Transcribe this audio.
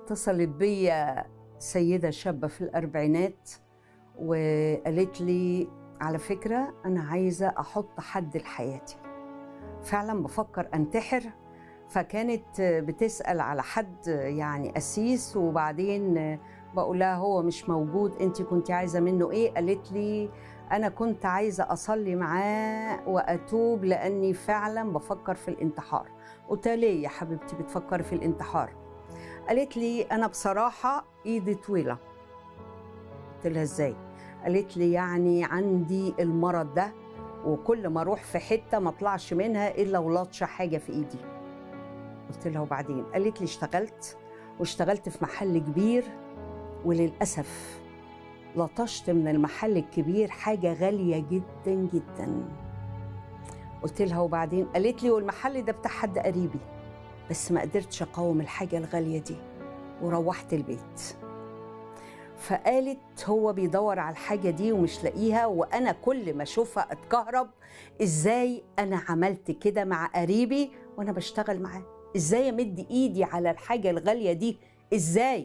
اتصلت بيا سيدة شابة في الأربعينات وقالت لي على فكرة أنا عايزة أحط حد لحياتي فعلا بفكر أنتحر فكانت بتسأل على حد يعني قسيس وبعدين بقول لها هو مش موجود انت كنت عايزة منه ايه قالت لي أنا كنت عايزة أصلي معاه وأتوب لأني فعلا بفكر في الانتحار قلت لها ليه يا حبيبتي بتفكري في الانتحار قالت لي انا بصراحه ايدي طويله قلت لها ازاي قالت لي يعني عندي المرض ده وكل ما اروح في حته ما اطلعش منها الا ولطشه حاجه في ايدي قلت لها وبعدين قالت لي اشتغلت واشتغلت في محل كبير وللاسف لطشت من المحل الكبير حاجه غاليه جدا جدا قلت لها وبعدين قالت لي والمحل ده بتاع حد قريبي بس ما قدرتش اقاوم الحاجه الغاليه دي وروحت البيت فقالت هو بيدور على الحاجه دي ومش لاقيها وانا كل ما اشوفها اتكهرب ازاي انا عملت كده مع قريبي وانا بشتغل معاه ازاي امد ايدي على الحاجه الغاليه دي ازاي